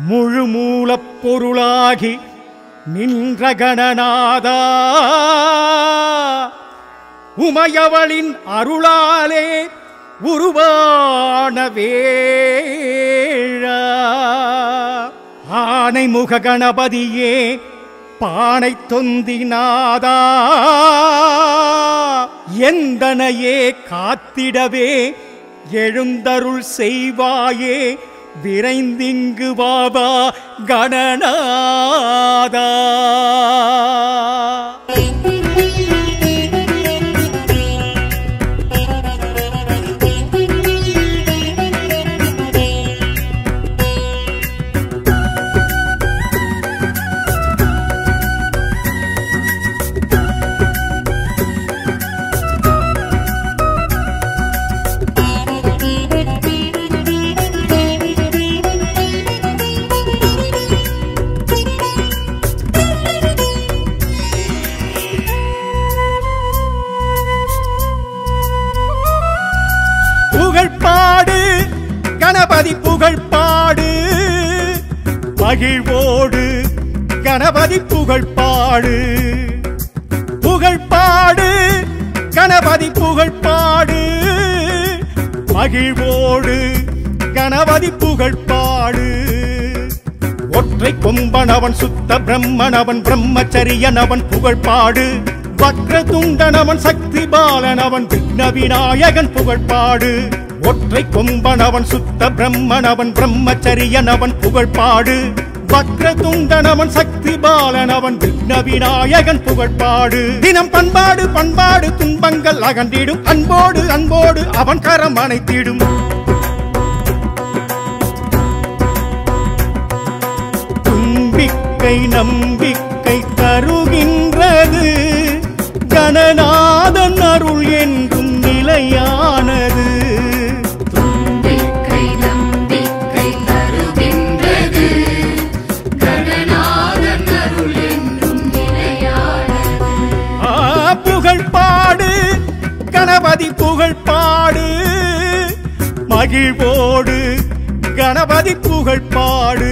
முழு மூலப் பொருளாகி நின்ற கணநாதா உமையவளின் அருளாலே உருவான வேழா ஆனை முக கணபதியே பானை தொந்தினாதா எந்தனையே காத்திடவே எழுந்தருள் செய்வாயே விரைந்திங்கு வாவா கணநாதா புகழ்பாடு கணபதி புகழ்பாடு மகிழ்வோடு கணபதி புகழ்பாடு புகழ்பாடு கணபதி புகழ்பாடு மகிழ்வோடு கணபதி புகழ்பாடு ஒற்றை கொம்பனவன் சுத்த பிரம்மனவன் பிரம்மச்சரியனவன் புகழ்பாடு வக்ரதுண்டனவன் சக்தி பாலனவன் விக்ன விநாயகன் புகழ்பாடு ஒற்றை கொம்பனவன் சுத்த பிரம்மனவன் பிரம்மச்சரியனவன் புகழ்பாடு வக்ரதுண்டனவன் சக்தி பாலனவன் விக்ன விநாயகன் புகழ்பாடு தினம் பண்பாடு பண்பாடு துன்பங்கள் அகன்றிடும் அன்போடு அன்போடு அவன் கரம் அணைத்திடும் தும்பிக்கை நம்பிக்கை தருகின்றது கணநாதன் அருள் என்றும் நிலையானது தும்பிக்கை நம்பிக்கை தருகின்றது கணநாதன் அருள் என்றும் நிலையானது ஆ, புகழ் பாடு கணபதி புகழ் பாடு மகிழ்வோடு கணபதி புகழ் பாடு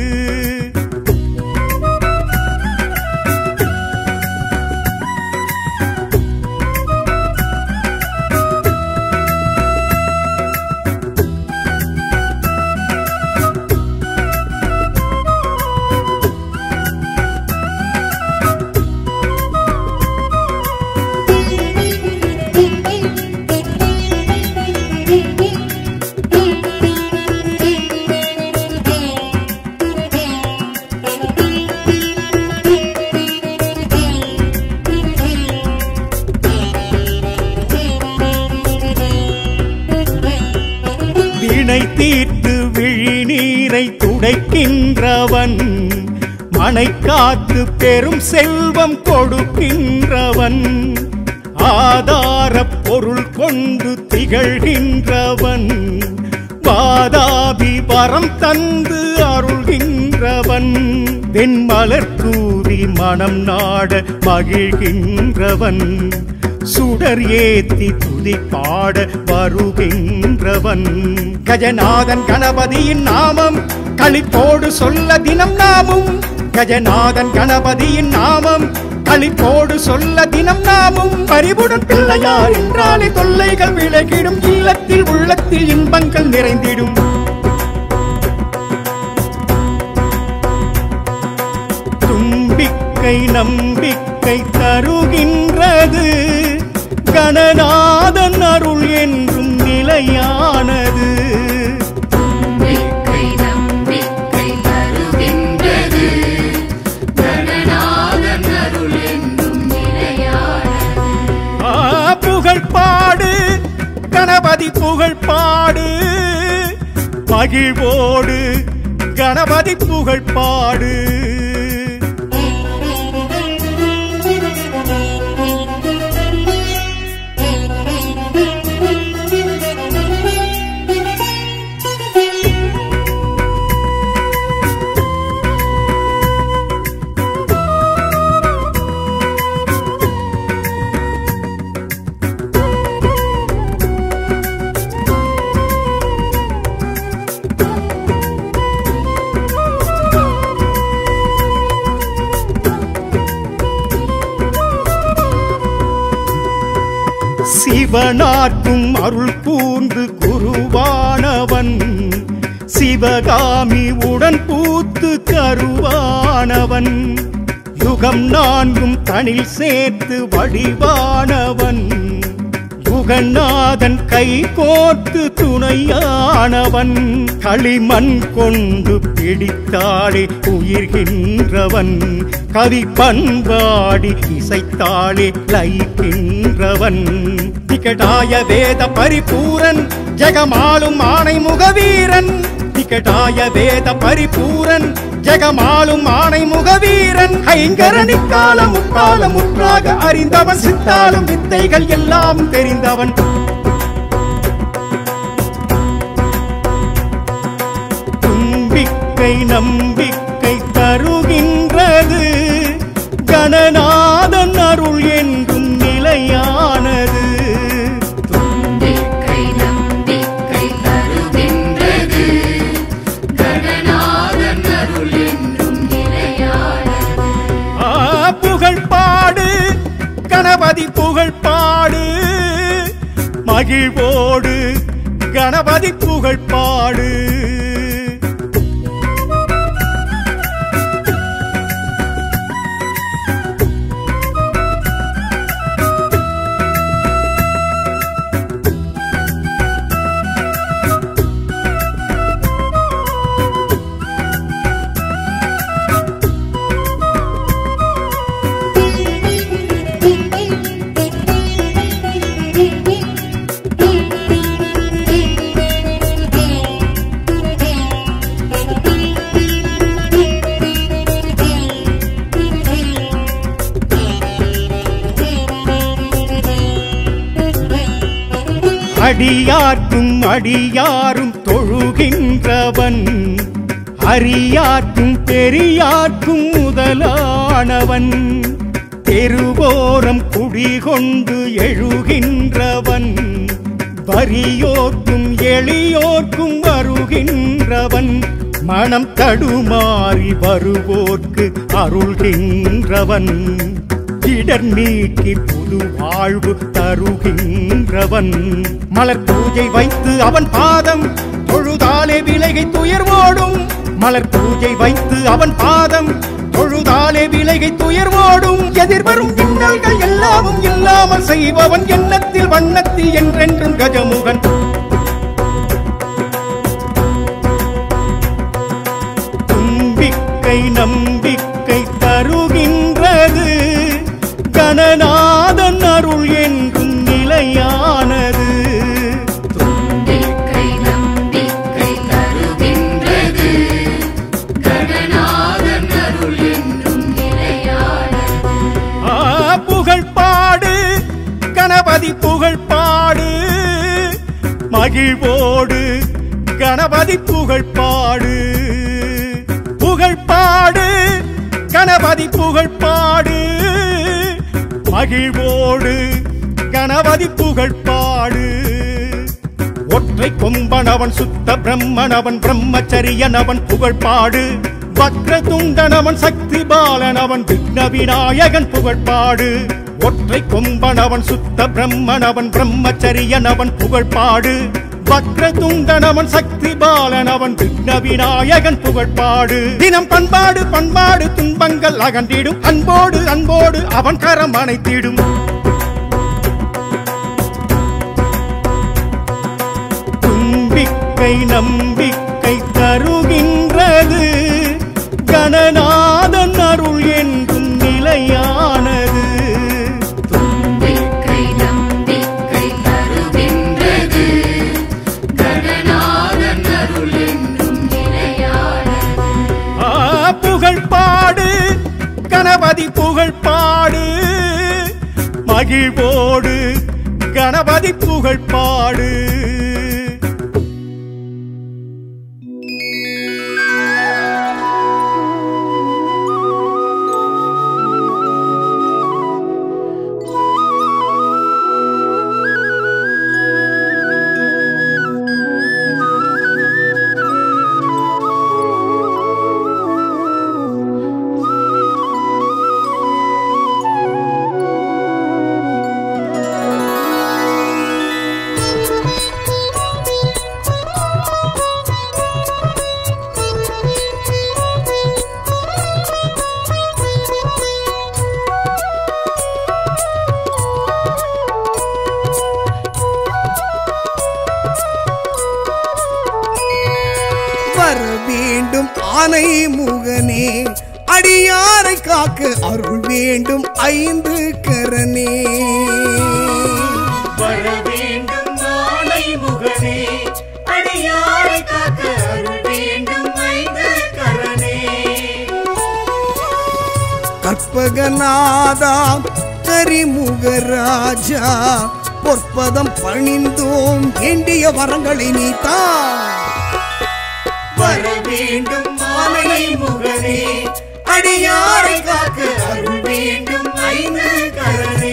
வினை தீர்த்து விழிநீரை துடைக்கின்றவன் மனை காத்து பெரும் செல்வம் கொடுக்கின்றவன் ஆதார பொருள் கொண்டு திகழ்கின்றவன் வாதாபி வரம் தந்து அருள்கின்றவன் வெண்மலர் தூவி மனம் நாட மகிழ்கின்றவன் சுடர் ஏத்தி துதி பாட வருகின்றவன் கஜநாதன் கணபதியின் நாமம் களிப்போடு சொல்ல தினம் நாமும் கஜநாதன் கணபதியின் நாமம் களிப்போடு சொல்ல தினம் நாமும் பறிவுடன் பிள்ளையார் என்றாலே தொல்லைகள் விலகிடும் இல்லத்தில் உள்ளத்தில் இன்பங்கள் நிறைந்திடும் தும்பிக்கை நம்பிக்கை தருகின்றது கணநாதன் அருள் என்றும் நிலையானது தும்பிக்கை நம்பிக்கை தருகின்றது கணநாதன் அருள் என்றும் நிலையானது ஆ, புகழ் பாடு கணபதி புகழ் பாடு மகிழ்வோடு கணபதி புகழ் பாடு சிவனார்க்கும் அருள் கூர்ந்து குருவானவன் சிவகாமி உடன் பூத்து கருவானவன் யுகம் நான்கும் தனில் சேர்த்து வடிவானவன் யுகநாதன் கை கோர்த்து துணையானவன் களிமண் கொண்டு பிடித்தாளே உயிர்கின்றவன் கவி பண்பாடி இசைத்தாளே லயிக்கின்றவன் திகடாய வேத பரிபூரன் ஜெகமாளும் ஆணை முகவீரன் திகடாய வேத பரிபூரன் ஜெகமாளும் ஆணை முகவீரன் ஐங்கரணி காலம் முக்காலம் முற்றாக அறிந்தவன் சித்தாலும் வித்தைகள் எல்லாம் தெரிந்தவன் தும்பிக்கை நம்பிக்கை தருகின்றது கணநாதன் அருள் என்றும் நிலையானது தும்பிக்கை நம்பிக்கை தருகின்றது கடனாதன் அருள் என்றும் நிலையானது ஆ, புகழ் பாடு கணபதி புகழ் பாடு மகிழ்வோடு கணபதி புகழ் பாடு அடியார்க்கும் அடியாரும் தொழுகின்றவன் அரியார்க்கும் பெரியார்க்கும் முதலானவன் தெருவோரம் குடிகொண்டு எழுகின்றவன் வறியோர்க்கும் எளியோர்க்கும் வருகின்றவன் மனம் தடுமாறி வருவோர்க்கு அருள்கின்றவன் இடர் நீக்கி புது வாழ்வு தருகின்றவன் மலர் பூஜை வைத்து அவன் பாதம் தொழுதாலே விலகை துயர்வோடும் மலர் பூஜை வைத்து அவன் பாதம் தொழுதாலே விலகை துயர்வோடும் எதிர்வரும் இன்னல்கள் எல்லாமும் இல்லாமல் செய்பவன் எண்ணத்தில் வண்ணத்தில் என்றென்றும் கஜமுகன் தும்பிக்கை நம்பிக்கை தருகின்றது கணநாதன் அருள் என்றும் நிலையானது தும்பிக்கை நம்பிக்கை தருகின்றது கடனாதன் அருள் என்றும் நிலையானது ஆ, புகழ் பாடு கணபதி புகழ் பாடு மகிழ்வோடு கணபதி புகழ் பாடு புகழ் பாடு கணபதி புகழ் பாடு மகிழ்வோடு கணபதி புகழ் பாடு ஒற்றை கொம்பனவன் சுத்த பிரம்மனவன் பிரம்மச்சரியனவன் புகழ் பாடு வக்ர துண்டனவன் சக்தி பாலனவன் விக்ன விநாயகன் புகழ் பாடு ஒற்றை கொம்பனவன் சுத்த பிரம்மனவன் பிரம்மச்சரியனவன் புகழ் பாடு வக்ர துண்டனவன் சக்தி பாலனவன் விக்ன விநாயகன் புகழ் பாடு தினம் பண்பாடு பண்பாடு துன்பங்கள் அகன்றிடும் அன்போடு அன்போடு அவன் கரம் அணைத்திடும் தும்பிக்கை நம்பிக்கை தருகின்றது கணநாதன் அருள் என்றும் நிலையானது தும்பிக்கை நம்பிக்கை தருகின்றது கடனாதன் அருள் என்றும் நிலையானது ஆ, புகழ் பாடு கணபதி புகழ் பாடு மகிழ்வோடு கணபதி புகழ் பாடு வேண்டும் ஆனை முகனே அடியாரை காக்க அருள் வேண்டும் ஐந்து கரனே வர வேண்டும் நாளை முகனே அடியாரை காக்க அருள் வேண்டும் ஐந்து கரணே கற்பகநாதா கரிமுகராஜா பொற்பதம் பணிந்தோம் வேண்டிய வரங்களை நீத்தா வர வேண்டும் மாலை முகனே அடியாரை காக்க அருள் வேண்டும் ஐந்து கரணே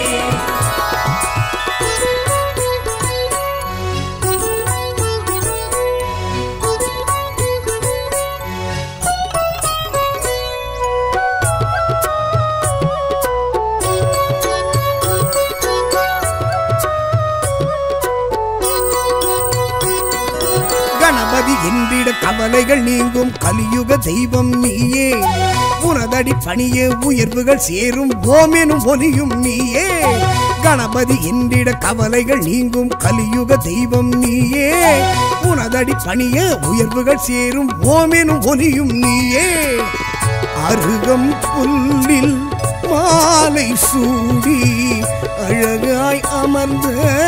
கணபதி என்றிட கவலைகள் நீங்கும் கலியுக தெய்வம் நீயே உனதடி பணியே உயர்வுகள் சேரும் ஓமெனும் ஒலியும் நீயே கணபதி என்றிட கவலைகள் நீங்கும் கலியுக தெய்வம் நீயே உனதடி பணிய உயர்வுகள் சேரும் ஓமெனும் ஒலியும் நீயே அருகம் புல்லில் மாலை சூடி அழகாய் அமர்ந்த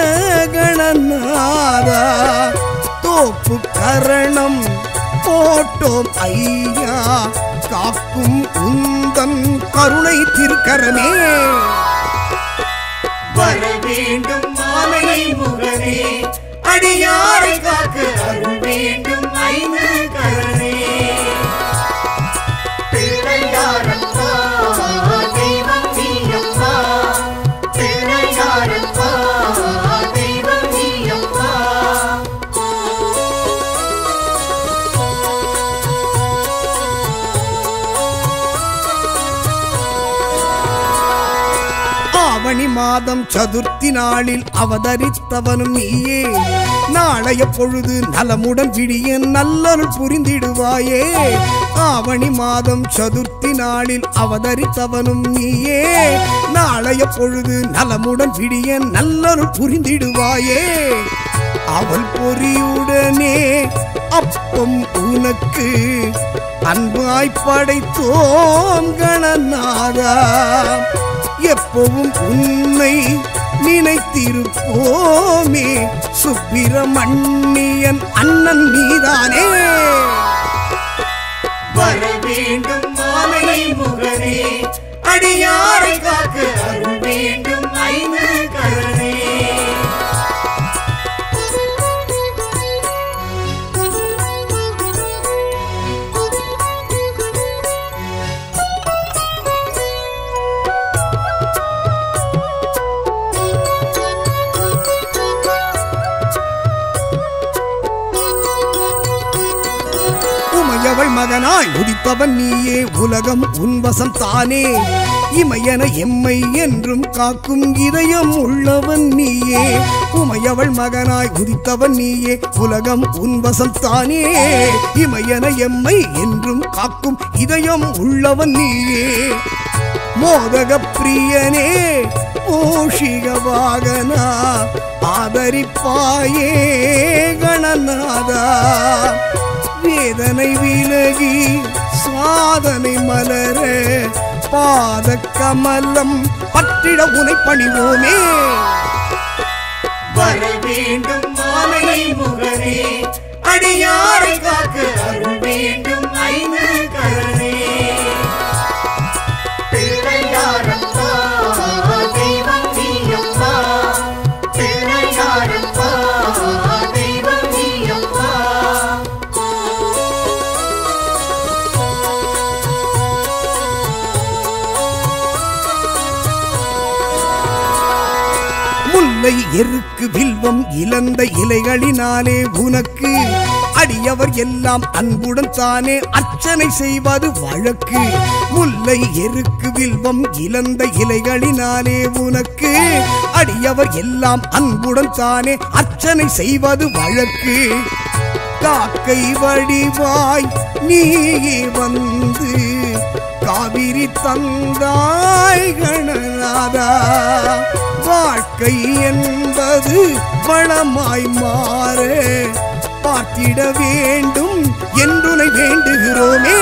கணநாதா தோப்பு கரணம் போட்டோம் ஐயா காக்கும் உந்தன் கருணை திருக்கரமே வர வேண்டும் மாலை முகனே அடியாரை காக்க அருள் வேண்டும் ஐந்து கரணே பிள்ளையாரப்பா தெய்வம் நீயப்பா பிள்ளையாரப்பா தெய்வம் நீயப்பா ஆவணி மாதம் சதுர்த்தி நாளில் அவதரித்தவனும் நீயே நாளைய பொழுது நலமுடன் விடிய நல்லருள் புரிந்திடுவாயே ஆவணி மாதம் சதுர்த்தி நாளில் அவதரித்தவனும் நீயே நாளைய பொழுது நலமுடன் விடிய நல்லருள் புரிந்திடுவாயே அவள் பொறியுடனே அப்பம் உனக்கு அன்பாய் படைத்தோம் கணநாதா எப்பவும் உன்னை நினைத்திருப்போமே சுப்பிரமணியன் அண்ணன் நீதானே வர வேண்டும் மாலை முகனே அடியாரை காக்க அருள் வேண்டும் ஐந்து கரணே உமையவள் மகனாய் உதித்தவன் நீயே உலகம் உன்வசம் தானே இமையன எம்மை என்றும் காக்கும் இதயம் உள்ளவன் நீயே உமையவள் மகனாய் உதித்தவன் நீயே உலகம் உன்வசம் தானே இமையன எம்மை என்றும் காக்கும் இதயம் உள்ளவன் நீயே மோதக பிரியனே மூஷிக வாகனா ஆதரிப்பாயே கணநாதா வேதனை விலகி சாதனை மலர பாத கமலம் பற்றிட உனை பணிவோமே வர வேண்டும் மாலை முகனே அடியாரை காக்க அருள் வேண்டும் ஐந்து கரணே பிள்ளையாரப்பா தெய்வம் நீயப்பா பிள்ளையாரப்பா தெய்வம் நீயப்பா முல்லை எருக்கு வில்வம் இழந்த இலைகளினாலே உனக்கு அடியவர் எல்லாம் அன்புடன் தானே அர்ச்சனை செய்வது வழக்கு முல்லை எருக்கு வில்வம் இழந்த இலைகளினாலே உனக்கு அடியவர் எல்லாம் அன்புடன் தானே அர்ச்சனை செய்வது வழக்கு காக்கை வடிவாய் நீயே வந்து காவிரி தந்தாய் கணநாதா வாழ்க்கை என்பது வளமாய் மாற காத்திட வேண்டும் என்றுனை வேண்டுகிறோமே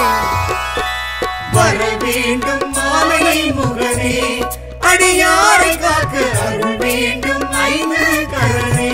வர வேண்டும் மாமனை முகனே அடியாரை காக்க அருள் வேண்டும் ஐந்து கரணே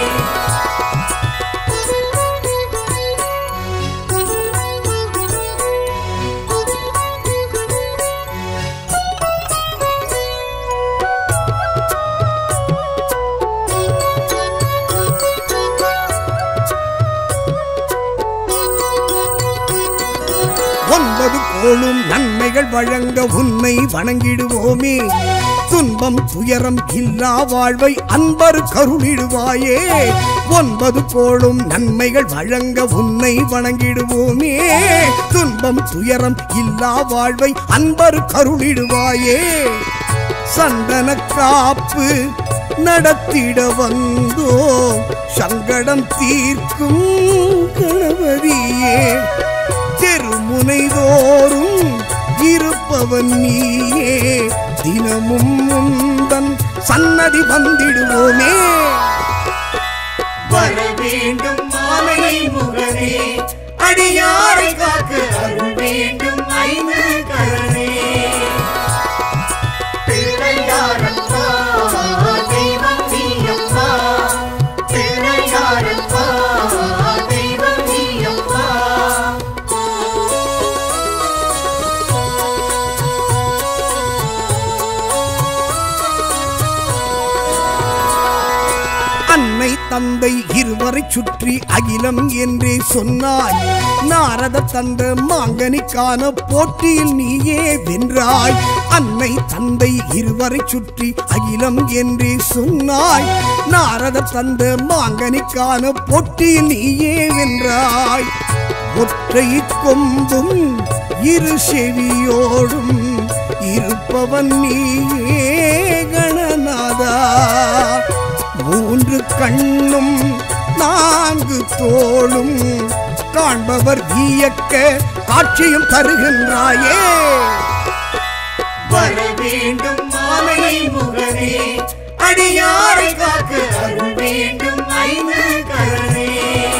ஒன்பது கோளும் நன்மைகள் வழங்க உன்னை வணங்கிடுவோமே துன்பம் துயரம் இல்லா வாழ்வை அன்பர் கருளிடுவாயே ஒன்பது கோளும் நன்மைகள் வழங்க உன்னை வணங்கிடுவோமே துன்பம் துயரம் இல்லா வாழ்வை அன்பர் கருளிடுவாயே சந்தன காப்பு நடத்திட வந்தோ சங்கடம் தீர்க்கும் கணபதியே தெருமுனை தோறும் இருப்பவன் நீயே தினமும் முந்தன் சன்னதி வந்திடுவோமே வர வேண்டும் மாமனை முகனே அடியாரை காக்க அருள் வேண்டும் ஐந்து கரணே பிள்ளையாரப்பா தெய்வம் நீயப்பா பிள்ளையாரப்பா தெய்வம் நீயப்பா அன்னை தந்தை இருவரை சுற்றி அகிலம் என்றே சொன்னாய் நாரத தந்த மாங்கனிக்கான போட்டியில் நீயே வென்றாய் அன்னை தந்தை இருவரை சுற்றி அகிலம் என்றே சொன்னாய் நாரத தந்த மாங்கனிக்கான போட்டியில் நீயே வென்றாய் ஒற்றை கொம்பும் இரு செவியோடும் இருப்பவன் நீயே கணநாதா மூன்று கண்ணும் நான்கு தோளும் காண்பவர் வியக்க காட்சியும் தருகின்றாயே வர வேண்டும் மாமனை முகனே அடியாரை காக்க அருள் வேண்டும் ஐந்து கரணே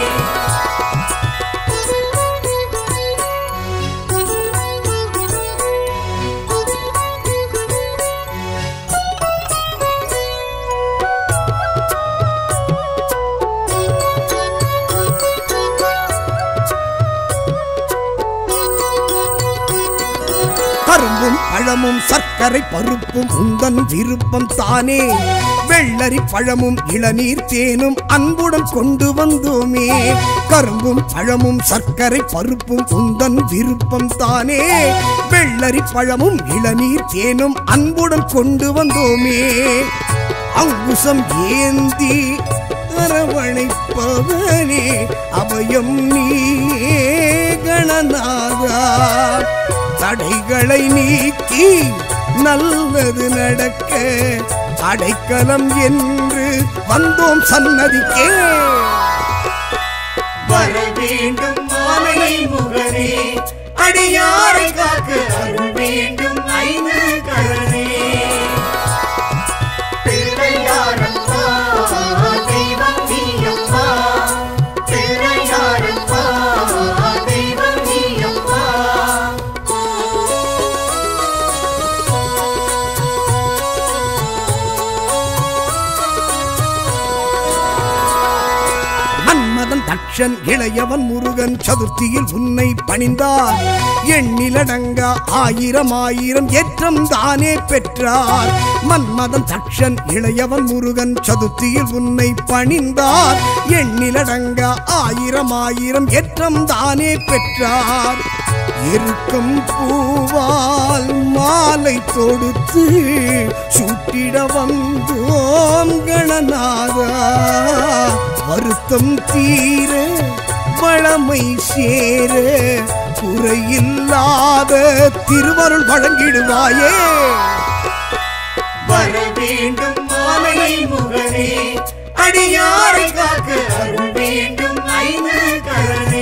கரும்பும் பழமும் சர்க்கரை பருப்பும் உந்தன் விருப்பம் தானே வெள்ளரி பழமும் இளநீர் தேனும் அன்புடன் கொண்டு வந்தோமே கரும்பும் பழமும் சர்க்கரை பருப்பும் உந்தன் விருப்பம் தானே வெள்ளரி பழமும் இளநீர் தேனும் அன்புடன் கொண்டு வந்தோமே அங்குசம் ஏந்தி அரவணைப்பவனே அபயம் நீயே கணநாதா தடைகளை நீக்கி நல்லது நடக்க அடைக்கலம் என்று வந்தோம் சன்னதிக்கே வர வேண்டும் மாமனை முகனே அடியாரை காக்க அருள் வேண்டும் ஐந்து கரணே பிள்ளையாரப்பா தெய்வம் நீயப்பா பிள்ளையாரப்பா தெய்வம் நீயப்பா மன்மதன் தட்சன் இளையவன் முருகன் சதுர்த்தியில் உன்னை பணிந்தார் எண்ணிலடங்க ஆயிரம் ஆயிரம் ஏற்றம் தானே பெற்றார் மன்மதன் தட்சன் இளையவன் முருகன் சதுர்த்தியில் உன்னை பணிந்தார் எண்ணிலடங்க ஆயிரம் ஆயிரம் ஏற்றம் தானே பெற்றார் இருக்கும் பூவால் மாலை தொடுத்து சூட்டிட வந்தோம் கணநாதா வருத்தம் தீர வளமை சேர குறையில்லாத திருவருள் வழங்கிடுவாயே வர வேண்டும் மாமனை முகனே அடியாரை காக்க அருள் வேண்டும் ஐந்து கரணே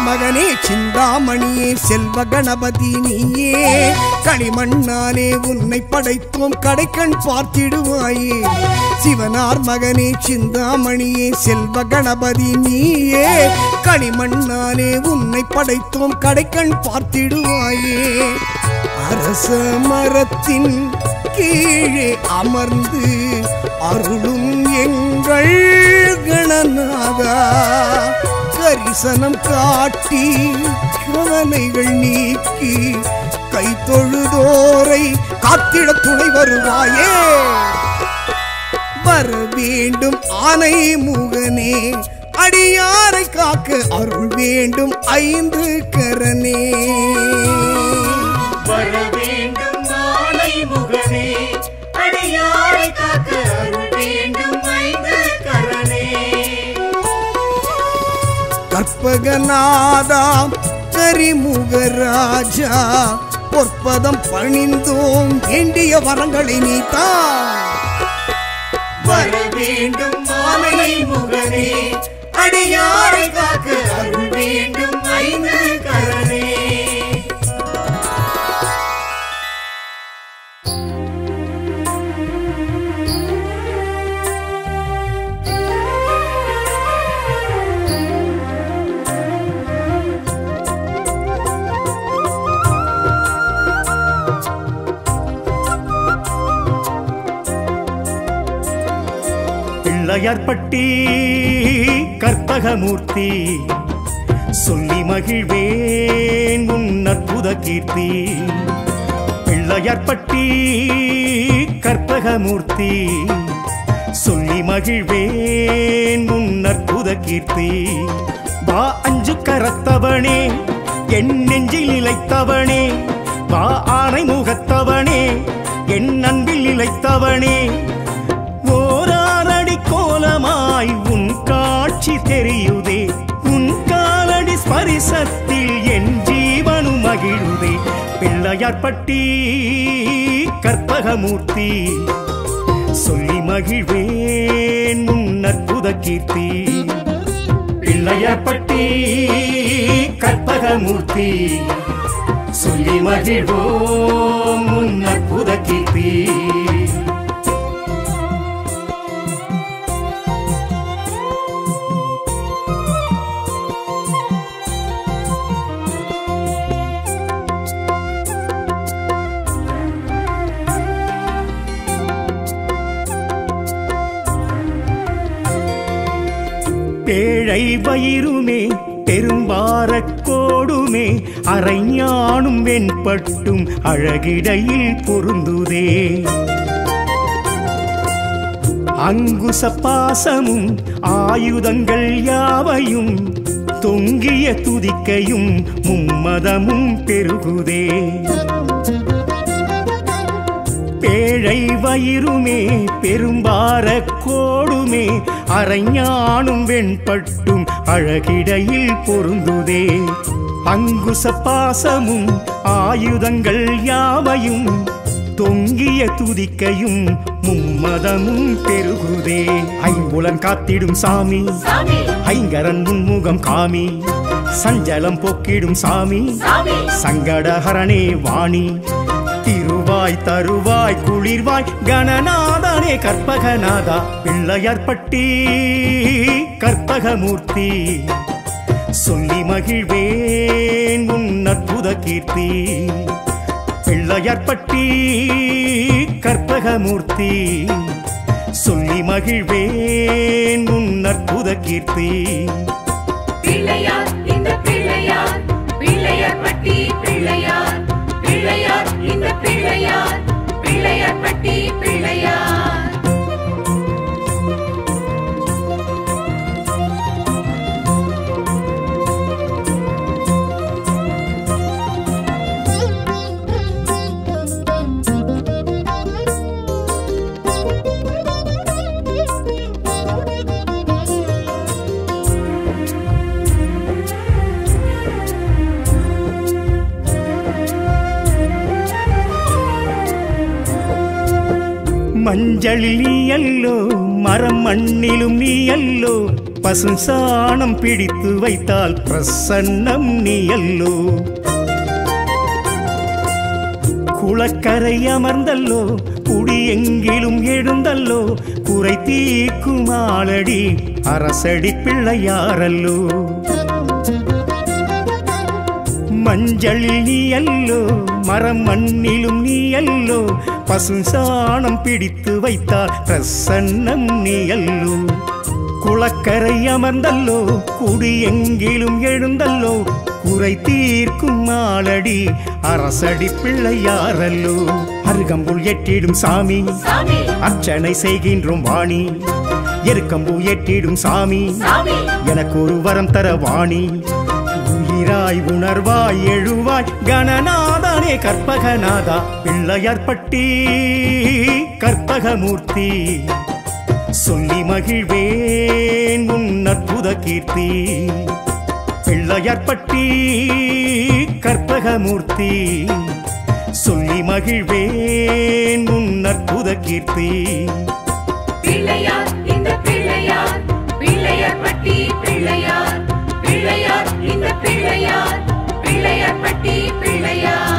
மகனே சிந்தாமணியே செல்வ கணபதி நீயே களிமண்ணாலே உன்னை படைத்தோம் கடைக்கண் பார்த்திடுவாயே சிவனார் மகனே சிந்தாமணியே செல்வ கணபதி நீயே களிமண்ணாலே உன்னை படைத்தோம் கடைக்கண் பார்த்திடுவாயே அரச மரத்தின் கீழே அமர்ந்து அருளும் எங்கள் கணநாதா கரிசனம் காட்டி கவலைகள் நீக்கி கை தொழுதோரை காத்திட துணை வருவாயே வர வேண்டும் ஆனை முகனே அடியாரை காக்க அருள் வேண்டும் ஐந்து கரனே வர வேண்டும் மாலை முகனே அடியாரை காக்க அருள் வேண்டும் ஐந்து கரணே கற்பகநாதா கரிமுகராஜா பொற்பதம் பணிந்தோம் வேண்டிய வரங்களை நீத்தா வர வேண்டும் மாலை முகனே அடியாரை காக்க அருள் வேண்டும் ஐந்து கரணே பிள்ளையார்பட்டி கற்பகமூர்த்தி சொல்லி மகிழ்வேன் உன் அற்புத கீர்த்தி பிள்ளையார்பட்டி கற்பகமூர்த்தி சொல்லி மகிழ்வேன் உன் அற்புத கீர்த்தி வா அஞ்சு கரத்தவனே என் நெஞ்சில் நிலைத்தவனே வா ஆணை முகத்தவனே என் அன்பில் நிலைத்தவனே ஓராரடி கோலமாய் உன் காட்சி தெரியுதே உன் காலடி ஸ்பரிசத்தில் என் ஜீவனு மகிழுதே பிள்ளையார்பட்டி கற்பகமூர்த்தி சொல்லி மகிழ்வேன் உன் அற்புத கீர்த்தி பிள்ளையார்பட்டி கற்பகமூர்த்தி சொல்லி மகிழ்வோம் உன் அற்புத கீர்த்தி பேழை வயிறுமே பெரும்பாரக் கோடுமே அரைஞானும் வெண்பட்டும் அழகிடையில் பொருந்துதே அங்குச பாசமும் ஆயுதங்கள் யாவையும் தொங்கிய துதிக்கையும் மும்மதமும் பெருகுதே பேழை வயிறுமே பெரும்பார கோடுமே அரைஞானும் வெண்பட்டும் அழகிடையில் பொருந்துதே அங்குச பாசமும் ஆயுதங்கள் யாவையும் தொங்கிய துதிக்கையும் மும்மதமும் பெருகுதே ஐம்புலன் காத்திடும் சாமி சாமி ஐங்கரன் முன்முகம் காமி சஞ்சலம் போக்கிடும் சாமி சாமி சங்கடஹரணே வாணி திருவாய் தருவாய் குளிர்வாய் கணநாதனே கற்பகநாதா பிள்ளையார்பட்டி கற்பகமூர்த்தி சொல்லி மகிழ்வேன் உன் அற்புத கீர்த்தி பிள்ளையார்பட்டி கற்பகமூர்த்தி சொல்லி மகிழ்வேன் உன் அற்புத கீர்த்தி பிள்ளையார் இந்த பிள்ளையார் பிள்ளையார் பட்டி பிள்ளையார் பிள்ளையார் இந்த பிள்ளையார் பிள்ளையார் பட்டி பிள்ளையார் மஞ்சளில் நீ அல்லோ மரம் மண்ணிலும் நீ அல்லோ பசுசாணம் பிடித்து வைத்தால் பிரசன்னம் நீ அல்லோ குளக்கரை அமர்ந்தல்லோ குடி எங்கிலும் எழுந்தல்லோ குறை தீக்கும் ஆளடி அரசடி பிள்ளையாரல்லோ மஞ்சளில் நீ அல்லோ மரம் மண்ணிலும் நீ அல்லோ பசுசாணம் பிடித்து வைத்தால் பிரசன்னம் நீ அல்லோ குளக்கரை அமர்ந்தல்லோ குடி எங்கிலும் எழுந்தல்லோ குறை தீர்க்கும் ஆளடி அரசடி பிள்ளையாரல்லோ அருகம்புல் எட்டிடும் சாமி சாமி அர்ச்சனை செய்கின்றோம் வாணி எருக்கம்பூ எட்டிடும் சாமி சாமி எனக்கு ஒரு வரம் தர வாணி உயிராய் உணர்வாய் எழுவாய் கணநாதனே கற்பகநாதா பிள்ளையார்பட்டி கற்பகமூர்த்தி சொல்லி மகிழ்வேன் உன் அற்புத கீர்த்தி பிள்ளையார்பட்டி கற்பகமூர்த்தி சொல்லி மகிழ்வேன் உன் அற்புத கீர்த்தி பிள்ளையார் இந்த பிள்ளையார் பிள்ளையார் பட்டி பிள்ளையார் பிள்ளையார் இந்த பிள்ளையார் பிள்ளையார் பட்டி பிள்ளையார்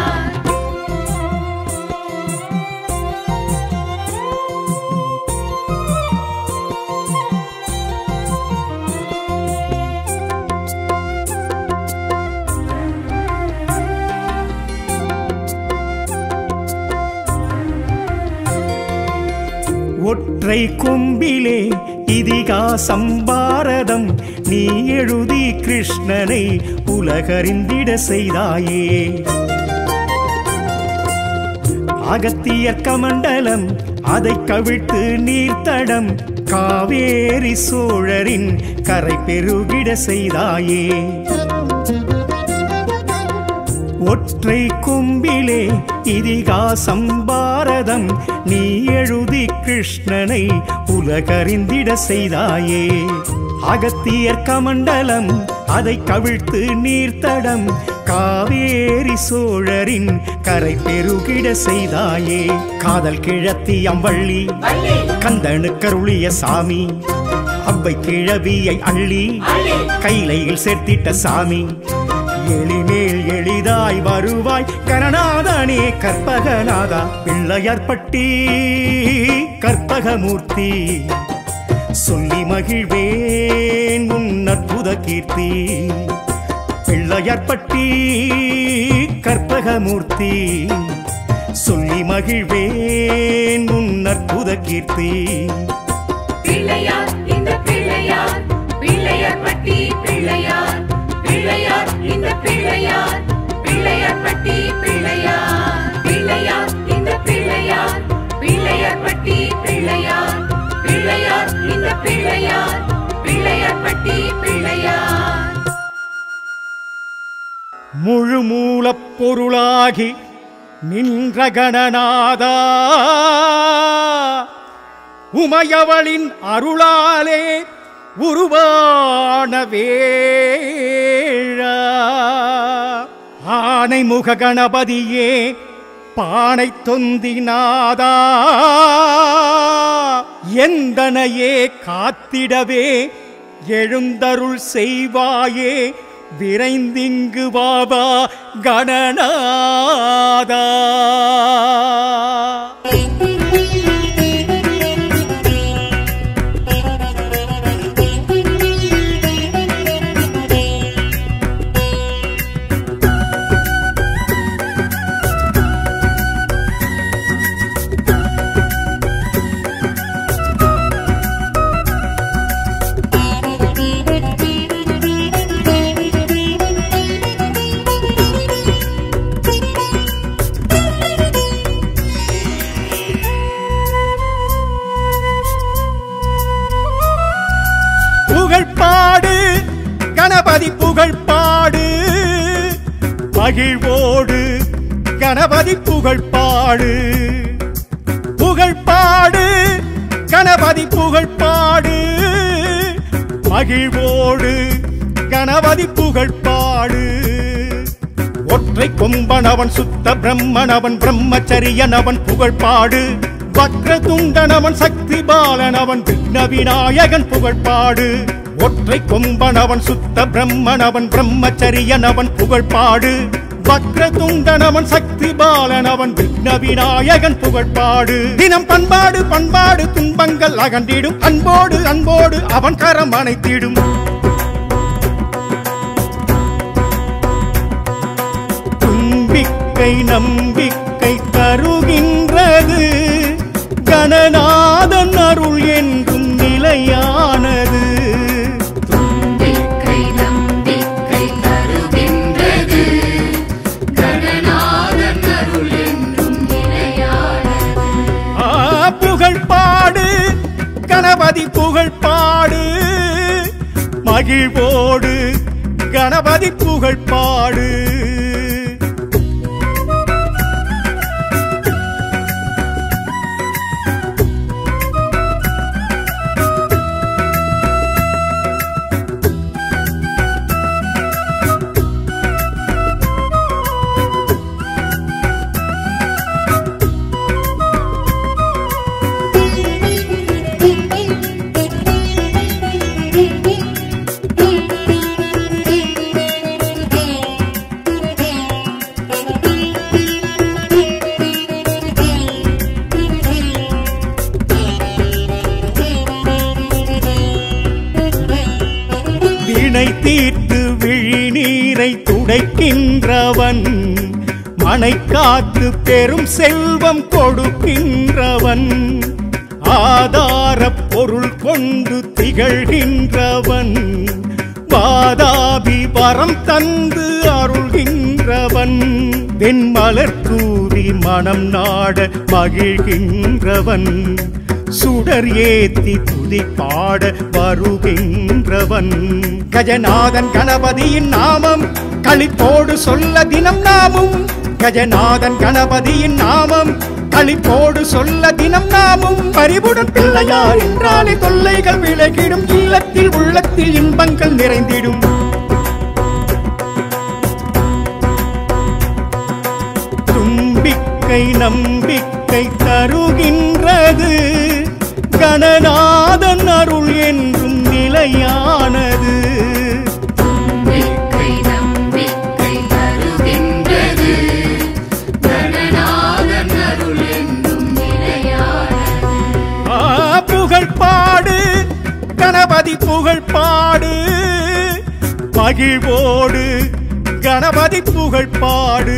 ஒற்றை கொம்பிலே இதிகாசம் பாரதம் நீ எழுதி கிருஷ்ணனை உலகறிந்திட செய்தாயே அகத்தியர் கமண்டலம் அதை கவிழ்த்து நீர்த்தடம் காவேரி சோழரின் கரை பெருகிட செய்தாயே ஒற்றை கொம்பிலே இதிகாசம் பாரதம் நீ எழுதி கிருஷ்ணனை உலகறிந்திட செய்தாயே அகத்தியர் கமண்டலம் அதை கவிழ்த்து நீர்த்தடம் காவேரி சோழரின் கரை பெருகிட செய்தாயே காதல் கிழத்தி அம்பள்ளி வள்ளி கந்தனு கருளிய சாமி அவ்வை கிழவியை அள்ளி அள்ளி கைலையில் சேர்த்திட்ட சாமி எளிமேல் எளிதாய் வருவாய் கரணாதனே கற்பகநாதா பிள்ளையார்பட்டி கற்பகமூர்த்தி சொல்லி மகிழ்வேன் உன் அற்புத கீர்த்தி பிள்ளையார்பட்டி கற்பகமூர்த்தி சொல்லி மகிழ்வேன் உன் அற்புத கீர்த்தி பிள்ளையார் இந்த பிள்ளையார் பிள்ளையார் பட்டி பிள்ளையார் பிள்ளையார் இந்த பிள்ளையார் பிள்ளையார் பட்டி பிள்ளையார் பிள்ளையார் இந்த பிள்ளையார் பிள்ளையார் பட்டி பிள்ளையார் பிள்ளையார் இந்த பிள்ளையார் பிள்ளையார் பட்டி பிள்ளையார் முழு மூலப் பொருளாகி நின்ற கணநாதா உமையவளின் அருளாலே உருவான வேழா ஆனை முக கணபதியே பானை தொந்தினாதா எந்தனையே காத்திடவே எழுந்தருள் செய்வாயே விரைந்திங்கு வாபா கணநாதா புகழ்பாடு கணபதி புகழ்பாடு மகிழ்வோடு கணபதி புகழ்பாடு புகழ்பாடு கணபதி புகழ்பாடு மகிழ்வோடு கணபதி புகழ்பாடு ஒற்றை கொம்பனவன் சுத்த பிரம்மனவன் பிரம்மச்சரியனவன் புகழ்பாடு வக்ரதுண்டனவன் சக்தி பாலனவன் விக்ன விநாயகன் புகழ்பாடு ஒற்றை கொம்பனவன் சுத்த பிரம்மனவன் பிரம்மச்சரியனவன் புகழ் பாடு வக்ரதுண்டனவன் சக்தி பாலனவன் விக்ன விநாயகன் புகழ் பாடு தினம் பண்பாடு பண்பாடு துன்பங்கள் அகன்றிடும் அன்போடு அன்போடு அவன் கரம் அணைத்திடும் தும்பிக்கை நம்பிக்கை தருகின்றது கணநாதன் அருள் என்றும் நிலையானது தும்பிக்கை நம்பிக்கை தருகின்றது கணநாதன் அருள் என்றும் நிலையானது ஆ, புகழ் பாடு கணபதி புகழ் பாடு மகிழ்வோடு கணபதி புகழ் பாடு வினை தீர்த்து விழிநீரை துடைக்கின்றவன் மனை காத்து பெரும் செல்வம் கொடுக்கின்றவன் ஆதார பொருள் கொண்டு திகழ்கின்றவன் வாதாபி வரம் தந்து அருள்கின்றவன் வெண்மலர் தூவி மனம் நாட மகிழ்கின்றவன் சுடர் ஏத்தி துதி பாட வருகின்றவன் கஜநாதன் கணபதியின் நாமம் களிப்போடு சொல்ல தினம் நாமும் கஜநாதன் கணபதியின் நாமம் களிப்போடு சொல்ல தினம் நாமும் பறிவுடன் பிள்ளையார் என்றாலே தொல்லைகள் விலகிடும் இல்லத்தில் உள்ளத்தில் இன்பங்கள் நிறைந்திடும் தும்பிக்கை நம்பிக்கை தருகின்றது கணநாதன் அருள் என்றும் நிலையானது தும்பிக்கை நம்பிக்கை தருகின்றது கணநாதன் அருள் என்றும் நிலையானது ஆ, புகழ் பாடு கணபதி புகழ் பாடு மகிழ்வோடு கணபதி புகழ் பாடு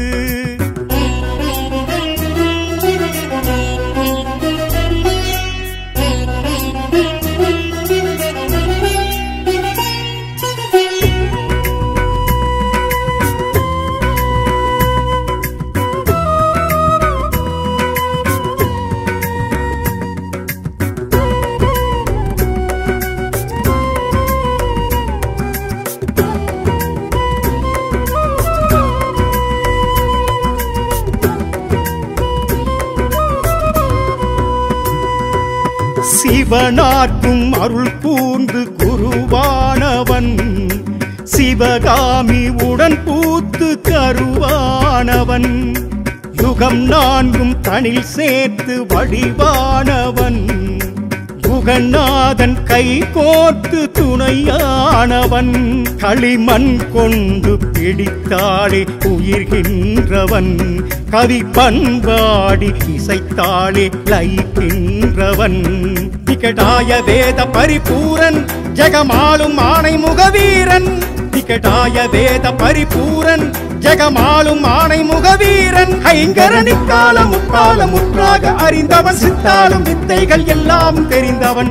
சிவனாற்றும் அருள் கூர்ந்து குருவானவன் சிவகாமி உடன் பூத்து கருவானவன் யுகம் நான்கும் தனில் சேர்த்து வடிவானவன் யுகநாதன் கை கோர்த்து துணையானவன் களிமண் கொண்டு பிடித்தாளே உயிர்கின்றவன் கவி பண்பாடி இசைத்தாளே லயிக்கின்றவன் திகடாய வேத பரிபூரன் ஜெகமாலும் ஆணை முகவீரன் திகடாய வேத பரிபூரன் ஜெகமாலும் ஆணை முகவீரன் ஐங்கரனிக்கால முக்கால முற்றாக அறிந்தவன் சித்தாலும் வித்தைகள் எல்லாம் தெரிந்தவன்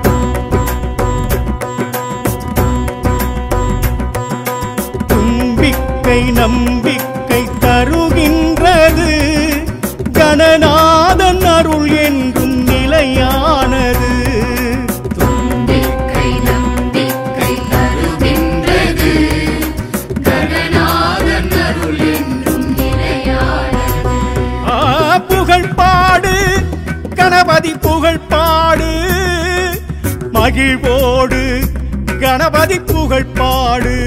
தும்பிக்கை நம்பிக்கை தருகின்றது கணநாதன் அருள் என்றும் நிலையானது தும்பிக்கை நம்பிக்கை தருகின்றது கணநாதன் அருள் என்றும் நிலையானது ஆ, புகழ் பாடு கணபதி புகழ் பாடு மகிழ்வோடு கணபதி புகழ் பாடு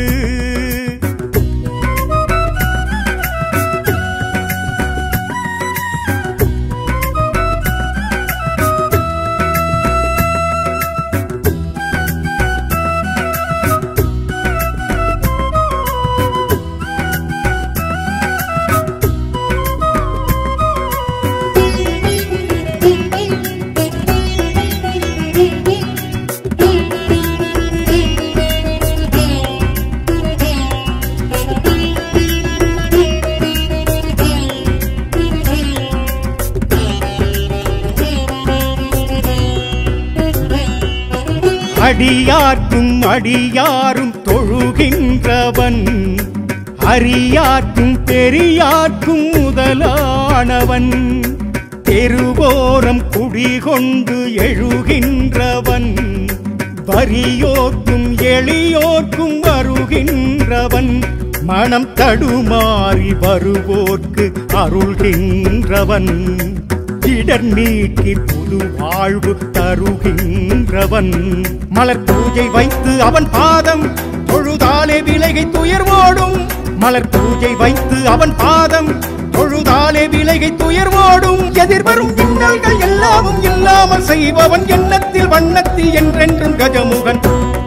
அடியார்க்கும் அடியாரும் தொழுகின்றவன் அரியார்க்கும் பெரியார்க்கும் முதலானவன் தெருவோரம் குடிகொண்டு எழுகின்றவன் வறியோர்க்கும் எளியோர்க்கும் வருகின்றவன் மனம் தடுமாறி வருவோர்க்கு அருள்கின்றவன் இடர் நீக்கி புது வாழ்வு தருகின்றவன் மலர் பூஜை வைத்து அவன் பாதம் தொழுதாலே விலகை துயர்வோடும் மலர் பூஜை வைத்து அவன் பாதம் தொழுதாலே விலகை துயர்வோடும் எதிர்வரும் இன்னல்கள் எல்லாமும் இல்லாமல் செய்பவன் எண்ணத்தில் வண்ணத்தில் என்றென்றும் கஜமுகன்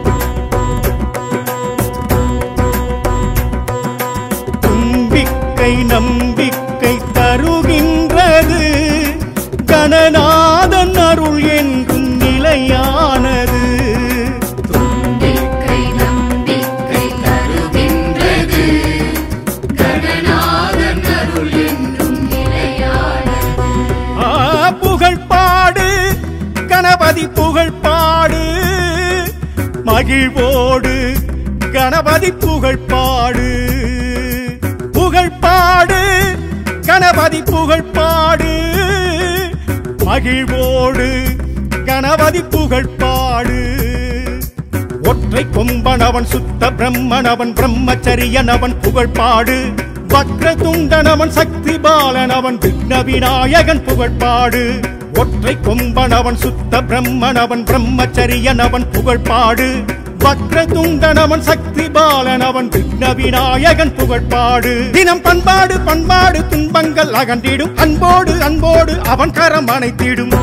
தும்பிக்கை நம்பிக்கை தருகின்றது கணநாதன் அருள் என்றும் நிலையானது தும்பிக்கை நம்பிக்கை தருகின்றது கடனாதன் அருள் என்றும் நிலையானது ஆ, புகழ் பாடு கணபதி புகழ் பாடு மகிழ்வோடு கணபதி புகழ் பாடு புகழ் பாடு கணபதி புகழ் பாடு மகிழ்வோடு கணபதி புகழ் பாடு ஒற்றை கொம்பனவன் சுத்த பிரம்மனவன் பிரம்மச்சரியனவன் புகழ் பாடு வக்ர துண்டனவன் சக்தி பாலனவன் விக்ன விநாயகன் புகழ் பாடு ஒற்றை கொம்பனவன் சுத்த பிரம்மனவன் பிரம்மச்சரியனவன் புகழ் பாடு வக்ர துண்டனவன் சக்தி பாலனவன் விக்ன விநாயகன் புகழ் பாடு தினம் பண்பாடு பண்பாடு துன்பங்கள் அகன்றிடும் அன்போடு அன்போடு அவன் கரம் அணைத்திடும்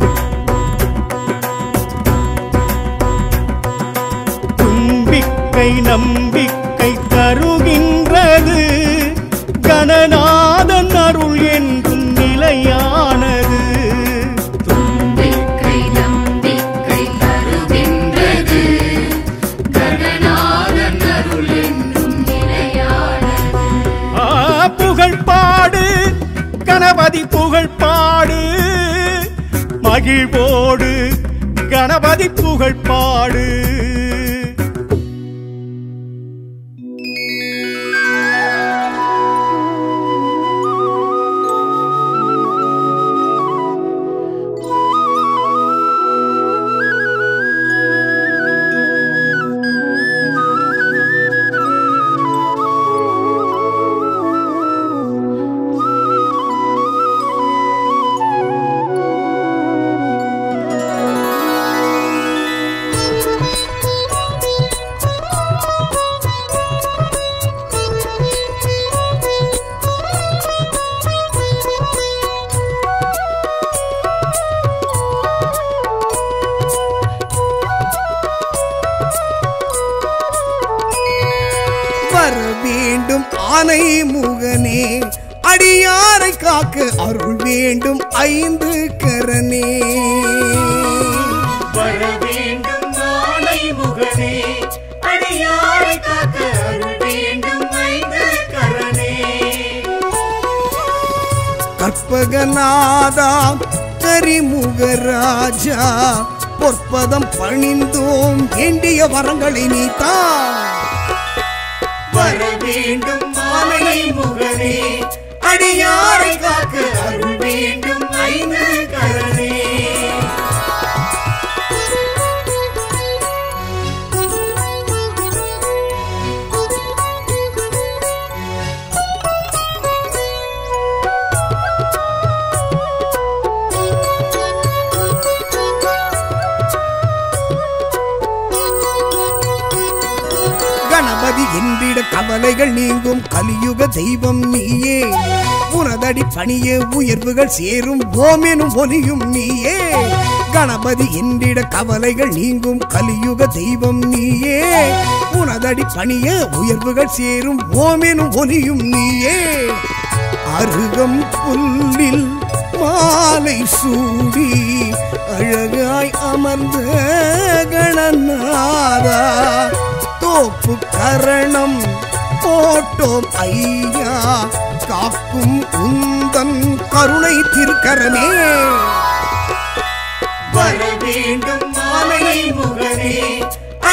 தும்பிக்கை நம்பிக்கை தருகின்றது கணநாதன் அருள் என்றும் நிலையானது தும்பிக்கை நம்பிக்கை தருகின்றது கடனாதன் அருள் என்றும் நிலையானது ஆ, புகழ் பாடு கணபதி புகழ் பாடு மகிழ்வோடு கணபதி புகழ் பாடு வர வேண்டும் ஆனை முகனே அடியாரை காக்க அருள் வேண்டும் ஐந்து கரனே வர வேண்டும் மாலை முகனே அடியாரை காக்க அருள் வேண்டும் ஐந்து கரணே கற்பகநாதா கரிமுகராஜா பொற்பதம் பணிந்தோம் வேண்டிய வரங்களை நீத்தா வர வேண்டும் மாலை முகனே அடியாரை காக்க அருள் வேண்டும் ஐந்து கரணே கணபதி என்றிட கவலைகள் நீங்கும் கலியுக தெய்வம் நீயே உனதடி பணிய உயர்வுகள் சேரும் ஓமெனும் ஒலியும் நீயே கணபதி என்றிட கவலைகள் நீங்கும் கலியுக தெய்வம் நீயே உனதடி பணிய உயர்வுகள் சேரும் ஓமெனும் ஒலியும் நீயே அருகம் புல்லில் மாலை சூடி அழகாய் அமர்ந்த கணநாதா தோப்பு கரணம் போட்டோம் ஐயா காக்கும் உந்தன் கருணை திருக்கரமே வர வேண்டும் மாலை முகனே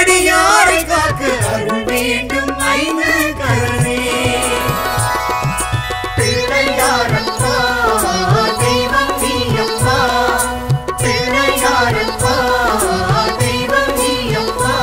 அடியாரை காக்க அருள் வேண்டும் ஐந்து கரணே பிள்ளையாரப்பா தெய்வம் நீயப்பா பிள்ளையாரப்பா தெய்வம் நீயப்பா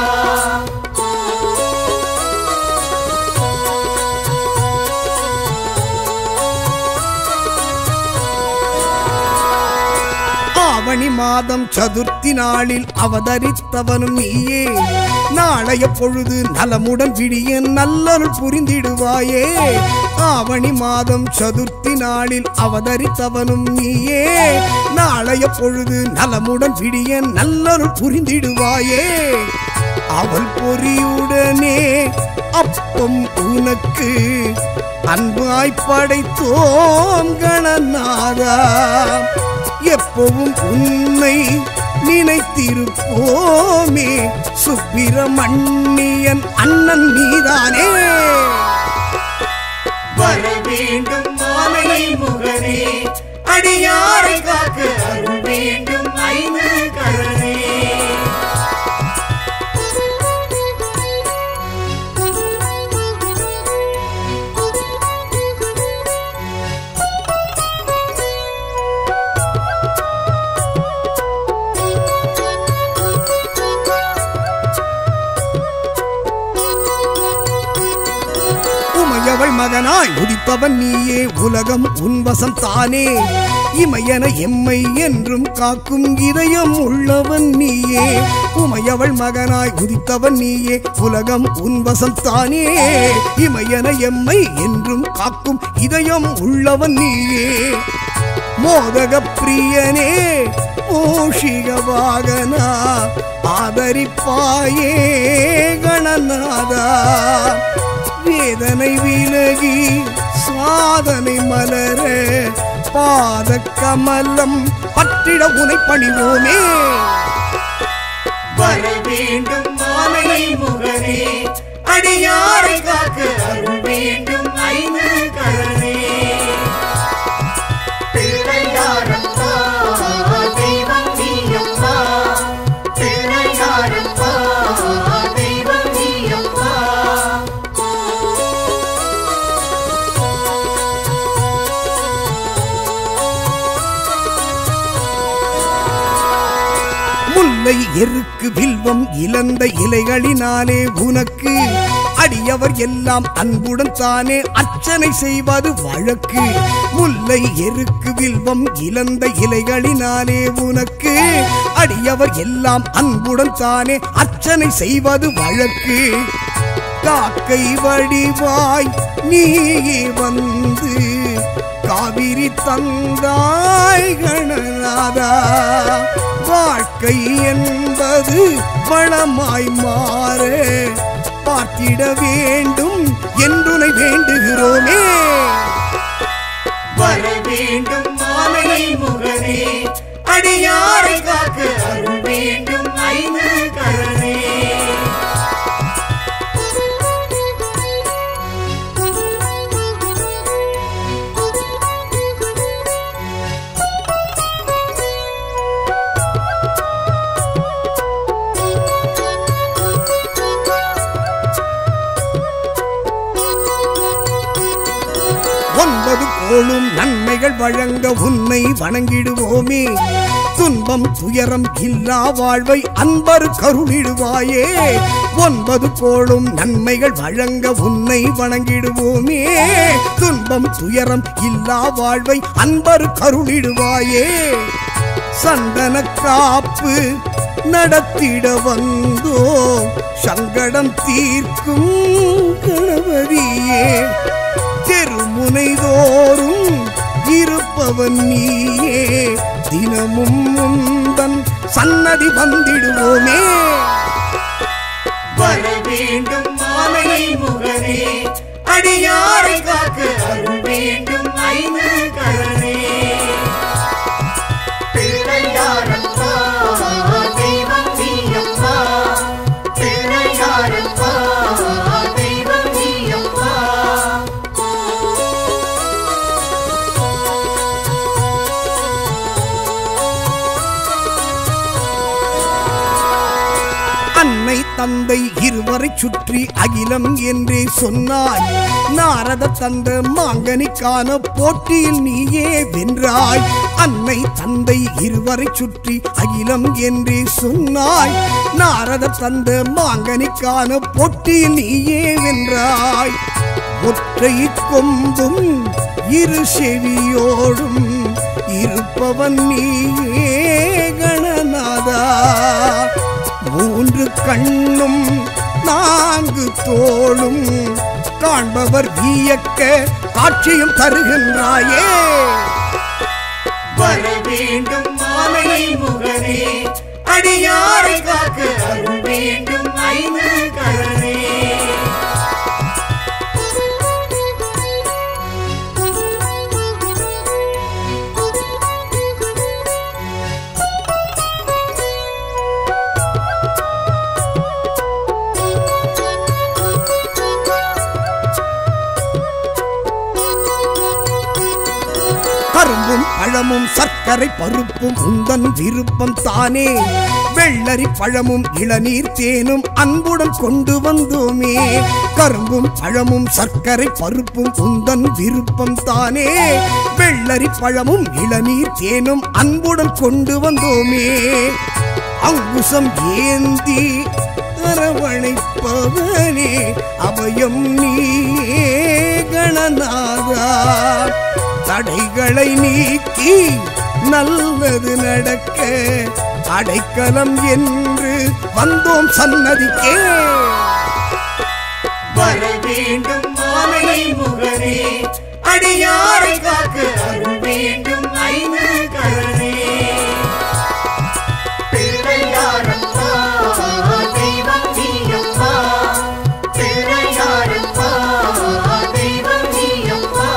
ஆவணி மாதம் சதுர்த்தி நாளில் அவதரித்தவனும் நீயே நாளைய பொழுது நலமுடன் விடிய நல்லருள் புரிந்திடுவாயே ஆவணி மாதம் சதுர்த்தி நாளில் அவதரித்தவனும் நீயே நாளைய பொழுது நலமுடன் விடிய நல்லருள் புரிந்திடுவாயே அவள் பொறியுடனே அப்பம் உனக்கு அன்பாய் படைத்தோம் கணநாதா எப்பவும் உன்னை நினைத்திருப்போமே சுப்பிரமணியன் அண்ணன் நீதானே வர வேண்டும் மாலை முகனே அடியாரை காக்க அருள் வேண்டும் ஐந்து கரணே உமையவள் மகனாய் உதித்தவன் நீயே உலகம் உன்வசம் தானே இமையன எம்மை என்றும் காக்கும் இதயம் உள்ளவன் நீயே உமையவள் மகனாய் உதித்தவன் நீயே உலகம் உன்வசம் தானே இமையன எம்மை என்றும் காக்கும் இதயம் உள்ளவன் நீயே மோதக பிரியனே மூஷிக வாகனா ஆதரிப்பாயே கணநாதா வேதனை விலகி சாதனை மலர பாத கமலம் பற்றிட உனை பணிவோமே வர வேண்டும் மாலை முகனே அடியாரை காக்க அருள் வேண்டும் ஐந்து கரணே பிள்ளையாரப்பா தெய்வம் நீயப்பா பிள்ளையாரப்பா தெய்வம் நீயப்பா முல்லை எருக்கு வில்வம் இழந்த இலைகளினாலே உனக்கு அடியவர் எல்லாம் அன்புடன் தானே அர்ச்சனை செய்வது வழக்கு முல்லை எருக்கு வில்வம் இழந்த இலைகளினாலே உனக்கு அடியவர் எல்லாம் அன்புடன் தானே அர்ச்சனை செய்வது வழக்கு காக்கை வடிவாய் நீயே வந்து காவிரி தந்தாய் கணநாதா வாழ்க்கை என்பது வளமாய் மாற பார்த்திட வேண்டும் என்றுனை வேண்டுகிறோமே வர வேண்டும் மாலை முகனே அடியாரை காக்க அருள் வேண்டும் ஐந்து கரணே ஒன்பது கோளும் நன்மைகள் வழங்க உன்னை வணங்கிடுவோமே துன்பம் துயரம் இல்லா வாழ்வை அன்பர் கருளிடுவாயே ஒன்பது கோளும் நன்மைகள் வழங்க உன்னை வணங்கிடுவோமே துன்பம் துயரம் இல்லா வாழ்வை அன்பர் கருளிடுவாயே சந்தன காப்பு நடத்திட வந்தோ சங்கடம் தீர்க்கும் கணபதியே தெருமுனை தோறும் இருப்பவன் நீயே தினமும் முந்தன் சன்னதி வந்திடுவோமே வர வேண்டும் மாலை முகனே அடியாரை காக்க அருள் வேண்டும் ஐந்து கரணே பிள்ளையாரப்பா தெய்வம் நீயப்பா பிள்ளையாரப்பா தெய்வம் நீயப்பா அன்னை தந்தை இருவரை சுற்றி அகிலம் என்றே சொன்னாய் நாரத தந்த மாங்கனிக்கான போட்டியில் நீயே வென்றாய் அன்னை தந்தை இருவரை சுற்றி அகிலம் என்றே சொன்னாய் நாரத தந்த மாங்கனிக்கான போட்டியில் நீயே வென்றாய் ஒற்றை கொம்பும் இரு செவியோடும் இருப்பவன் நீயே கணநாதா மூன்று கண்ணும் நான்கு தோளும் காண்பவர் வியக்க காட்சியும் தருகின்றாயே வர வேண்டும் மாலை முகனே அடியாரை காக்க அருள் வேண்டும் ஐந்து கரணே கரும்பும் பழமும் சர்க்கரை பருப்பும் உந்தன் விருப்பம் தானே வெள்ளரி பழமும் இளநீர் தேனும் அன்புடன் கொண்டு வந்தோமே கரும்பும் பழமும் சர்க்கரை பருப்பும் உந்தன் விருப்பம் தானே வெள்ளரி பழமும் இளநீர் தேனும் அன்புடன் கொண்டு வந்தோமே அங்குசம் ஏந்தி அரவணைப்பவனே அபயம் நீயே கணநாதா தடைகளை நீக்கி நல்லது நடக்க அடைக்கலம் என்று வந்தோம் சன்னதிக்கே வர வேண்டும் மாலை முகனே அடியாரை காக்க அருள் வேண்டும் ஐந்து கரணே பிள்ளையாரப்பா தெய்வம் நீயப்பா பிள்ளையாரப்பா தெய்வம் நீயப்பா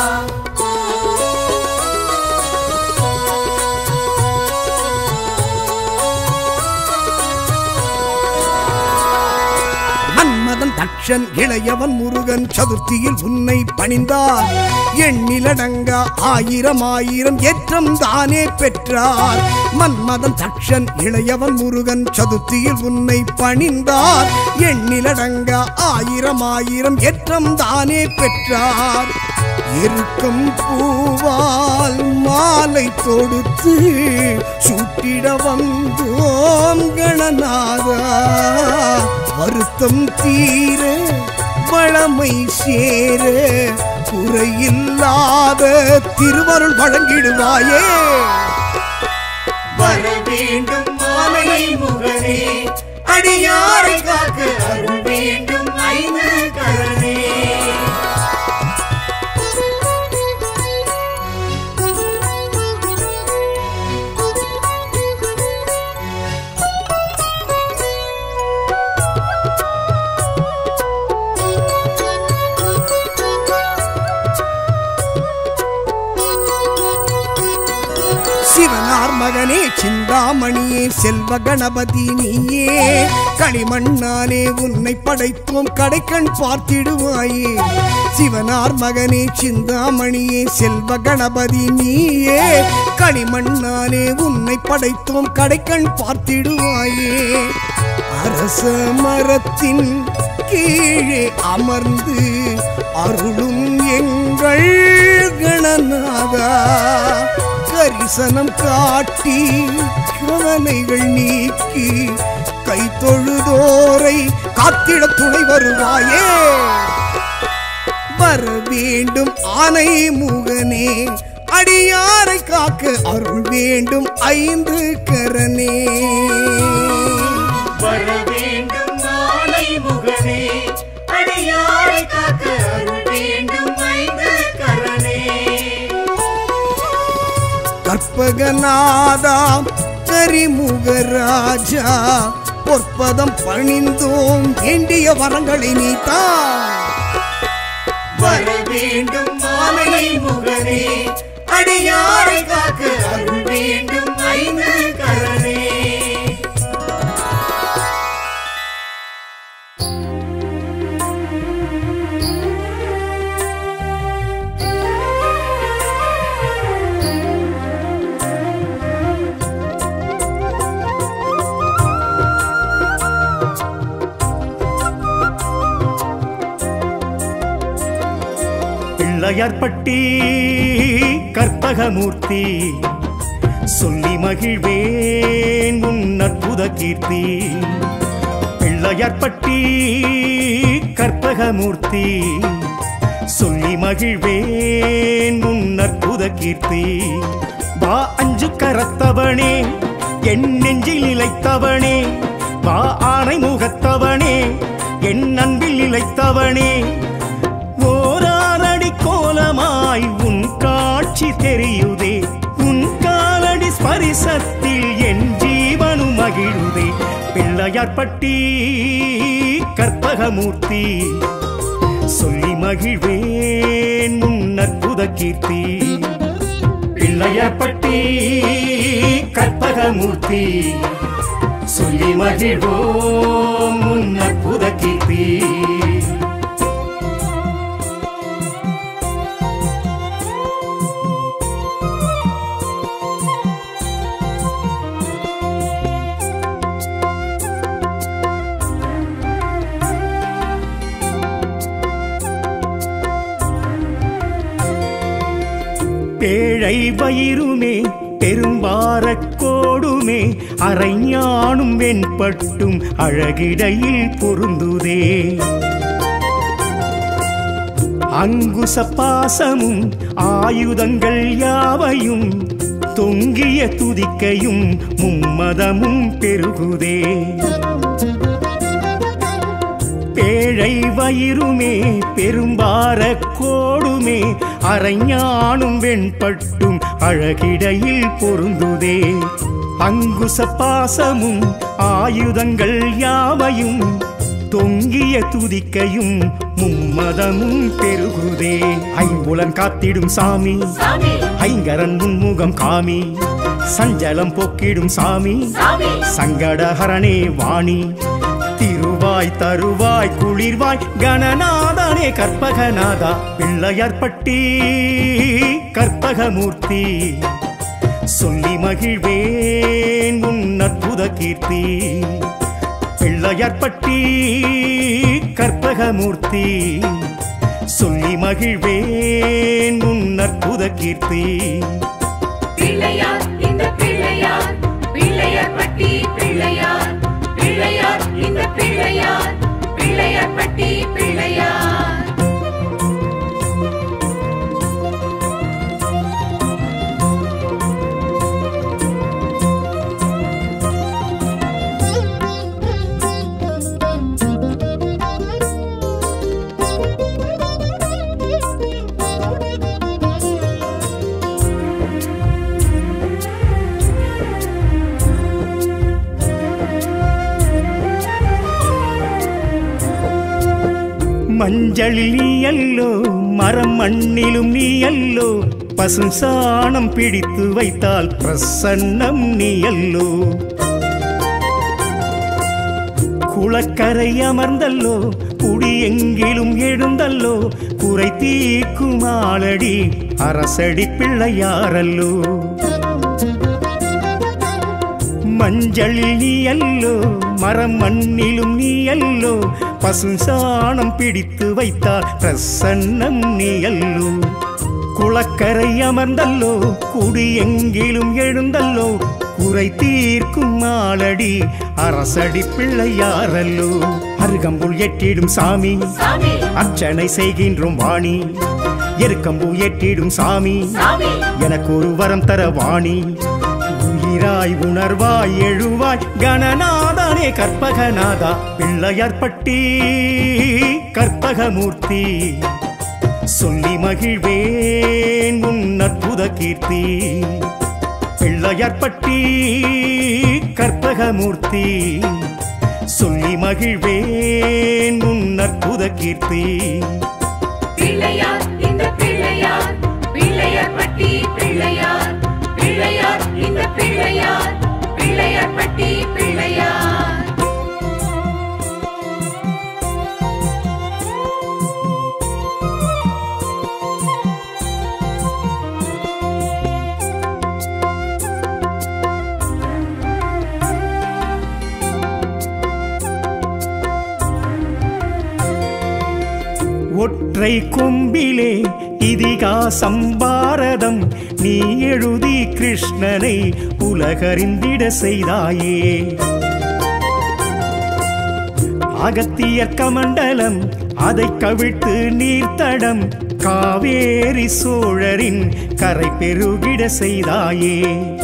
மன்மதன் தக்ஷன் இளையவன் முருகன் சதுர்த்தியில் உன்னை பணிந்தார் எண்ணிலடங்கா ஆயிரம் ஆயிரம் ஏற்றம் தானே பெற்றார் மன்மதன் தக்ஷன் இளையவன் முருகன் சதுர்த்தியில் உன்னை பணிந்தார் எண்ணிலடங்கா ஆயிரம் ஆயிரம் ஏற்றம் தானே பெற்றார் இருக்கும் பூவால் மாலை தொடுத்து சூட்டிட வந்தோம் கணநாதா வருத்தம் தீர வளமை சேர குறையில்லாத திருவருள் வழங்கிடுவாயே வர வேண்டும் மாலை முகனே அடியாரை காக்க அருள் வேண்டும் ஐந்து கரணே சிவனார் மகனே சிந்தாமணியே செல்வ கணபதி நீயே களிமண்ணாலே உன்னை படைத்தோம் கடைக்கண் பார்த்திடுவாயே சிவனார் மகனே சிந்தாமணியே செல்வ கணபதி நீயே களிமண்ணாலே உன்னை படைத்தோம் கடைக்கண் பார்த்திடுவாயே அரச மரத்தின் கீழே அமர்ந்து அருளும் எங்கள் கணநாதா கரிசனம் காட்டி கவலைகள் நீக்கி கை தொழுதோரை காத்திட துணை வருவாயே வர வேண்டும் ஆனை முகனே அடியாரை காக்க அருள் வேண்டும் ஐந்து கரனே வர வேண்டும் மாலை முகனே அடியாரை காக்க அருள் வேண்டும் ஐந்து கரணே கற்பகநாதா கரிமுகராஜா பொற்பதம் பணிந்தோம் வேண்டிய வரங்களை நீத்தா வர வேண்டும் மாலை முகனே அடியாரை காக்க அருள் வேண்டும் ஐந்து கரணே பிள்ளையார்பட்டி கற்பகமூர்த்தி சொல்லி மகிழ்வேன் உன் அற்புத கீர்த்தி பிள்ளையார்பட்டி கற்பகமூர்த்தி சொல்லி மகிழ்வேன் உன் அற்புத கீர்த்தி வா அஞ்சு கரத்தவனே என் நெஞ்சில் நிலைத்தவனே வா ஆணை முகத்தவனே என் அன்பில் நிலைத்தவனே ஓராரடி கோலமாய் உன் காட்சி தெரியுதே உன் காலடி ஸ்பரிசத்தில் என் ஜீவனும் மகிழுதே பிள்ளையார்பட்டி கற்பகமூர்த்தி சொல்லி மகிழ்வேன் உன் அற்புத கீர்த்தி பிள்ளையார்பட்டி கற்பகமூர்த்தி சொல்லி மகிழ்வோம் உன் அற்புத கீர்த்தி பேழை வயிறுமே பெரும்பாரக் கோடுமே அரைஞானும் வெண்பட்டும் அழகிடையில் பொருந்துதே அங்குச பாசமும் ஆயுதங்கள் யாவையும் தொங்கிய துதிக்கையும் மும்மதமும் பெருகுதே பேழை வயிறுமே பெரும்பார கோடுமே அரைஞானும் வெண்பட்டும் அழகிடையில் பொருந்துதே அங்குச பாசமும் ஆயுதங்கள் யாவையும் தொங்கிய துதிக்கையும் மும்மதமும் பெருகுதே ஐம்புலன் காத்திடும் சாமி சாமி ஐங்கரன் முன்முகம் காமி சஞ்சலம் போக்கிடும் சாமி சாமி சங்கடஹரணே வாணி திருவாய் தருவாய் குளிர்வாய் கணநாதனே கற்பகநாதா பிள்ளையார்பட்டி கற்பகமூர்த்தி சொல்லி மகிழ்வேன் உன் அற்புத கீர்த்தி பிள்ளையார்பட்டி கற்பகமூர்த்தி சொல்லி மகிழ்வேன் உன் அற்புத கீர்த்தி பிள்ளையார் இந்த பிள்ளையார் பிள்ளையார் பட்டி பிள்ளையார் பிள்ளையார் இந்த பிள்ளையார் பிள்ளையார் பட்டி பிள்ளையார் மஞ்சளில் நீ அல்லோ மரம் மண்ணிலும் நீ அல்லோ பசு சாணம் பிடித்து வைத்தால் பிரசன்னம் நீ அல்லோ குளக்கரை அமர்ந்தல்லோ குடி எங்கிலும் எழுந்தல்லோ குறை தீர்க்கும் ஆளடி அரசடி பிள்ளையாரல்லோ மஞ்சளில் நீ அல்லோ மரம் மண்ணிலும் நீ அல்லோ பசு சாணம் பிடித்து வைத்தால் பிரசன்னம் நீ அல்லோ குளக்கரை அமர்ந்தல்லோ குடி எங்கிலும் எழுந்தல்லோ குறை தீர்க்கும் ஆளடி அரசடி பிள்ளையாரல்லோ அருகம்புல் எட்டிடும் சாமி சாமி அர்ச்சனை செய்கின்றோம் வாணி எருக்கம்பூ எட்டிடும் சாமி சாமி எனக்கு ஒரு வரம் தர வாணி உயிராய் உணர்வாய் எழுவாய் கணநாதனே கற்பகநாதா பிள்ளையார்பட்டி கற்பகமூர்த்தி சொல்லி மகிழ்வேன் உன் அற்புத கீர்த்தி பிள்ளையார்பட்டி கற்பகமூர்த்தி சொல்லி மகிழ்வேன் உன் அற்புத கீர்த்தி பிள்ளையார் இந்த பிள்ளையார் பிள்ளையார் பட்டி பிள்ளையார் பிள்ளையார் இந்த பிள்ளையார் பிள்ளையார் பட்டி பிள்ளையார் ஒற்றை கொம்பிலே இதிகாசம் பாரதம் நீ எழுதி கிருஷ்ணனை உலகறிந்திட செய்தாயே அகத்தியர் கமண்டலம் அதை கவிழ்த்து நீர்த்தடம் காவேரி சோழரின் கரை பெருகிட செய்தாயே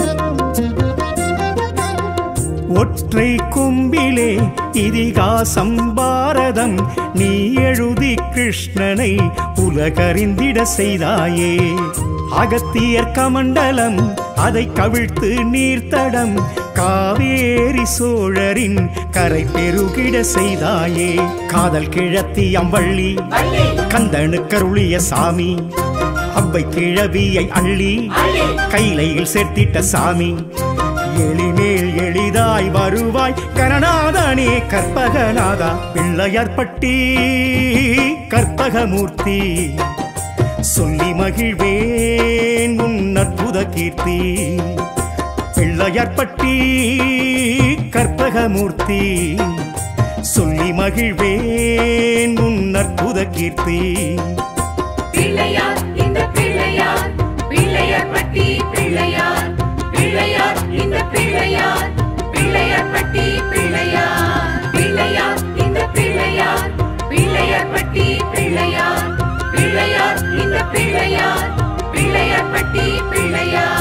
ஒற்றை கொம்பிலே இதிகாசம் பாரதம் நீ எழுதி கிருஷ்ணனை உலகறிந்திட செய்தாயே அகத்தியர் கமண்டலம் அதை கவிழ்த்து நீர்த்தடம் காவேரி சோழரின் கரை பெருகிட செய்தாயே காதல் கிழத்தி அம்பள்ளி வள்ளி கந்தனுக்கருளிய சாமி அவ்வை கிழவியை அள்ளி கைலையில் சேர்த்திட்ட சாமி எளிமேல் எளிதாய் வருவாய் கரணாதனே கற்பகநாதா பிள்ளையார்பட்டி கற்பகமூர்த்தி சொல்லி மகிழ்வேன் உன் அற்புத கீர்த்தி பிள்ளையார்பட்டி கற்பகமூர்த்தி சொல்லி மகிழ்வேன் உன் அற்புத கீர்த்தி பிள்ளையார் இந்த பிள்ளையார் பிள்ளையார் பட்டி பிள்ளையார் பிள்ளையார் இந்த பிள்ளையார் பிள்ளையார் பட்டி பிள்ளையார் பிள்ளையார் இந்த பிள்ளையார் பிள்ளையார் பட்டி பிள்ளையார் பிள்ளையார் இந்த பிள்ளையார் பிள்ளையார் பட்டி பிள்ளையார்